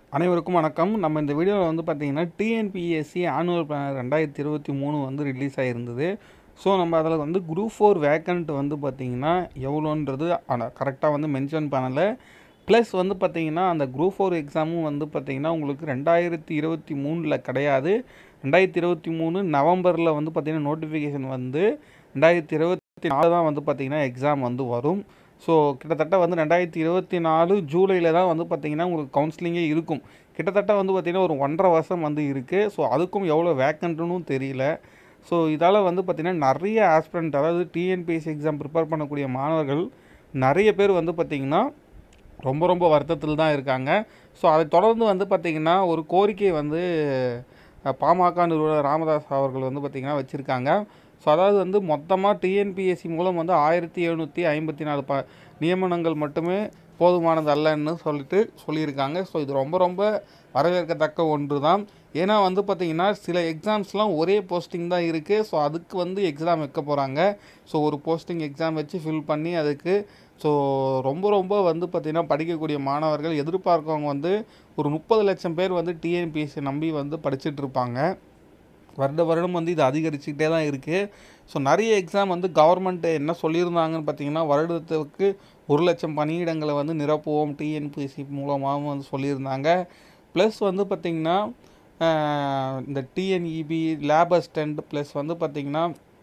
அனைவருக்கும் வணக்கம் நம்ம இந்த வீடியோவில் வந்து பார்த்தீங்கன்னா டிஎன்பிஎஸ்சி ஆனுவல் பிளான் ரெண்டாயிரத்தி இருபத்தி மூணு வந்து ரிலீஸ் ஆகிருந்தது ஸோ நம்ம அதில் வந்து குரூப் ஃபோர் வேக்கண்ட் வந்து பார்த்திங்கன்னா எவ்வளோன்றது கரெக்டாக வந்து மென்ஷன் பண்ணலை ப்ளஸ் வந்து பார்த்திங்கன்னா அந்த குரூப் ஃபோர் எக்ஸாமும் வந்து பார்த்திங்கன்னா உங்களுக்கு ரெண்டாயிரத்தி இருபத்தி மூணில் கிடையாது ரெண்டாயிரத்தி இருபத்தி மூணு நவம்பரில் வந்து பார்த்திங்கன்னா நோட்டிஃபிகேஷன் வந்து ரெண்டாயிரத்தி இருபத்தி நாலு தான் வந்து பார்த்திங்கன்னா எக்ஸாம் வந்து வரும் ஸோ கிட்டத்தட்ட வந்து ரெண்டாயிரத்தி இருபத்தி நாலு ஜூலையில் தான் வந்து பார்த்திங்கன்னா உங்களுக்கு கவுன்சிலிங்கே இருக்கும் கிட்டத்தட்ட வந்து பார்த்திங்கன்னா ஒரு ஒன்றரை வருஷம் வந்து இருக்குது ஸோ அதுக்கும் எவ்வளோ வேக்கண்ட்டுன்னு தெரியல ஸோ இதால் வந்து பார்த்திங்கன்னா நிறைய ஆஸ்பிரண்ட் அதாவது டிஎன்பிஎஸ்சி எக்ஸாம் ப்ரிப்பேர் பண்ணக்கூடிய மாணவர்கள் நிறைய பேர் வந்து பார்த்திங்கன்னா ரொம்ப ரொம்ப வருத்தத்தில் தான் இருக்காங்க ஸோ அதை தொடர்ந்து வந்து பார்த்திங்கன்னா ஒரு கோரிக்கை வந்து அஹ், பாமக நிறுவனர் ராமதாஸ் அவர்கள் வந்து பார்த்திங்கன்னா வச்சுருக்காங்க ஸோ அதாவது வந்து மொத்தமாக டிஎன்பிஎஸ்சி மூலம் வந்து ஆயிரத்தி எழுநூற்றி ஐம்பத்தி நாலு ப நியமனங்கள் மட்டுமே போதுமானது அல்லன்னு சொல்லிட்டு சொல்லியிருக்காங்க ஸோ இது ரொம்ப ரொம்ப வரவேற்கத்தக்க ஒன்று தான் ஏன்னா வந்து பார்த்திங்கன்னா சில எக்ஸாம்ஸ்லாம் ஒரே போஸ்டிங் தான் இருக்குது ஸோ அதுக்கு வந்து எக்ஸாம் வைக்க போகிறாங்க ஸோ ஒரு போஸ்டிங் எக்ஸாம் வச்சு ஃபில் பண்ணி அதுக்கு ஸோ ரொம்ப ரொம்ப வந்து பார்த்திங்கன்னா படிக்கக்கூடிய மாணவர்கள் எதிர்பார்க்கவங்க வந்து ஒரு முப்பது லட்சம் பேர் வந்து டிஎன்பிஎஸ்சி நம்பி வந்து படிச்சுட்டு இருப்பாங்க வருட வருடம் வந்து இது அதிகரிச்சுக்கிட்டே தான் இருக்குது ஸோ நிறைய எக்ஸாம் வந்து கவர்மெண்ட் என்ன சொல்லியிருந்தாங்கன்னு பார்த்தீங்கன்னா வருடத்துக்கு ஒரு லட்சம் பணியிடங்களை வந்து நிரப்புவோம் டிஎன்பிஎஸ்சி மூலமாகவும் வந்து சொல்லியிருந்தாங்க ப்ளஸ் வந்து பார்த்திங்கன்னா ஆஹ், இந்த டிஎன்இபி லேப் அசிஸ்டண்ட் ப்ளஸ் வந்து பார்த்திங்கன்னா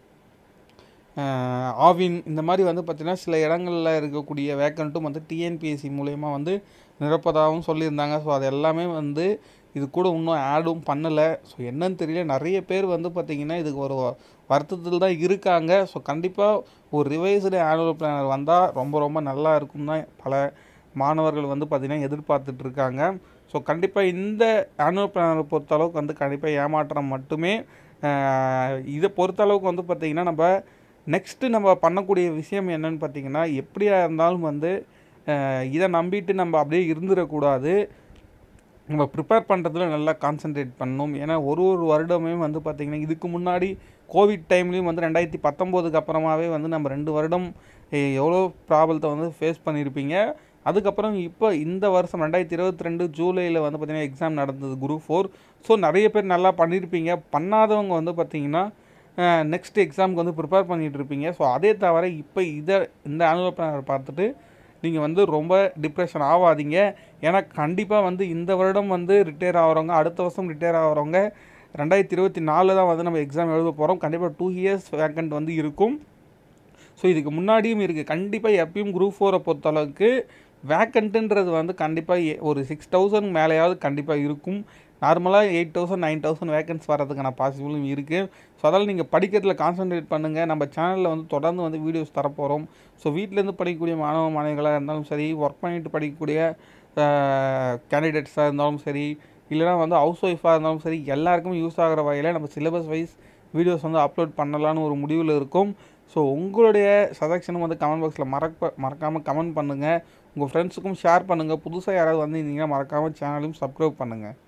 ஆஹ், ஆவின் இந்த மாதிரி வந்து பார்த்திங்கன்னா சில இடங்களில் இருக்கக்கூடிய வேக்கண்ட்டும் வந்து டிஎன்பிஎஸ்சி மூலயமா வந்து நிரப்பதாகவும் சொல்லியிருந்தாங்க ஸோ அது எல்லாமே வந்து இது கூட இன்னும் ஆடும் பண்ணலை ஸோ என்னன்னு தெரியல நிறைய பேர் வந்து பார்த்திங்கன்னா இதுக்கு ஒரு வ- வருத்தத்தில் தான் இருக்காங்க ஸோ கண்டிப்பாக ஒரு ரிவைஸ்டு ஆனுவல் பிளானர் வந்தால் ரொம்ப ரொம்ப நல்லா இருக்கும் தான் பல மாணவர்கள் வந்து பார்த்திங்கன்னா எதிர்பார்த்துட்டு இருக்காங்க ஸோ கண்டிப்பாக இந்த ஆனுவல் பிளானரை பொறுத்தளவுக்கு வந்து கண்டிப்பாக ஏமாற்றம் மட்டுமே ஆஹ், இதை பொறுத்தளவுக்கு வந்து பார்த்திங்கன்னா நம்ம நெக்ஸ்ட்டு நம்ம பண்ணக்கூடிய விஷயம் என்னன்னு பார்த்தீங்கன்னா எப்படியா இருந்தாலும் வந்து அஹ், இதை நம்பிட்டு நம்ம அப்படியே இருந்துடக்கூடாது நம்ம ப்ரிப்பேர் பண்ணுறதுல நல்லா கான்சென்ட்ரேட் பண்ணணும் ஏன்னா ஒரு ஒரு வருடமே வந்து பார்த்திங்கன்னா இதுக்கு முன்னாடி கோவிட் டைம்லேயும் வந்து ரெண்டாயிரத்தி பத்தொம்போதுக்கு அப்புறமாவே வந்து நம்ம ரெண்டு வருடம் எ- எவ்வளோ ப்ராப்ளத்தை வந்து ஃபேஸ் பண்ணியிருப்பீங்க அதுக்கப்புறம் இப்போ இந்த வருஷம் ரெண்டாயிரத்தி இருபத்தி ரெண்டு ஜூலையில் வந்து பார்த்திங்கன்னா எக்ஸாம் நடந்தது குரூப் ஃபோர் ஸோ நிறைய பேர் நல்லா பண்ணியிருப்பீங்க பண்ணாதவங்க வந்து பார்த்திங்கன்னா நெக்ஸ்ட் எக்ஸாமுக்கு வந்து ப்ரிப்பேர் பண்ணிட்டு இருப்பீங்க ஸோ அதே தவிர இப்போ இதை இந்த ஆனுவல் பிளானர் பார்த்துட்டு நீங்கள் வந்து ரொம்ப டிப்ரெஷன் ஆகாதீங்க ஏன்னா கண்டிப்பாக வந்து இந்த வருடம் வந்து ரிட்டையர் ஆகிறவங்க அடுத்த வருஷம் ரிட்டையர் ஆகிறவங்க ரெண்டாயிரத்தி இருபத்தி நாலில் தான் வந்து நம்ம எக்ஸாம் எழுத போகிறோம் கண்டிப்பாக டூ இயர்ஸ் வேக்கண்ட் வந்து இருக்கும் ஸோ இதுக்கு முன்னாடியும் இருக்குது கண்டிப்பாக எப்பயும் குரூப் ஃபோரை பொறுத்தளவுக்கு வேக்கண்ட்டுன்றது வந்து கண்டிப்பாக ஒரு சிக்ஸ் தௌசண்ட் மேலேயாவது கண்டிப்பாக இருக்கும் நார்மலாக eight thousand nine thousand vacancies வரதுக்கான பாசிபிளும் இருக்குது ஸோ அதனால் நீங்கள் படிக்கிறதுல கான்சென்ட்ரேட் பண்ணுங்கள் நம்ம சேனலில் வந்து தொடர்ந்து வந்து வீடியோஸ் தரப்போகிறோம் ஸோ வீட்டிலேருந்து படிக்கக்கூடிய மாணவ மாணவிகளாக இருந்தாலும் சரி ஒர்க் பண்ணிட்டு படிக்கக்கூடிய கேண்டிடேட்ஸாக இருந்தாலும் சரி இல்லைனா வந்து ஹவுஸ் ஒய்ஃபாக இருந்தாலும் சரி எல்லாருக்கும் யூஸ் ஆகிற வகையில் நம்ம சிலபஸ் வைஸ் வீடியோஸ் வந்து அப்லோட் பண்ணலான்னு ஒரு முடிவில் இருக்கும் ஸோ உங்களுடைய சஜஷனும் வந்து கமெண்ட் பாக்ஸில் மறக்க மறக்காமல் கமெண்ட் பண்ணுங்கள் உங்கள் ஃப்ரெண்ட்ஸுக்கும் ஷேர் பண்ணுங்கள் புதுசாக யாராவது வந்திருந்தீங்கன்னா மறக்காமல் சேனலையும் சப்ஸ்கிரைப் பண்ணுங்கள்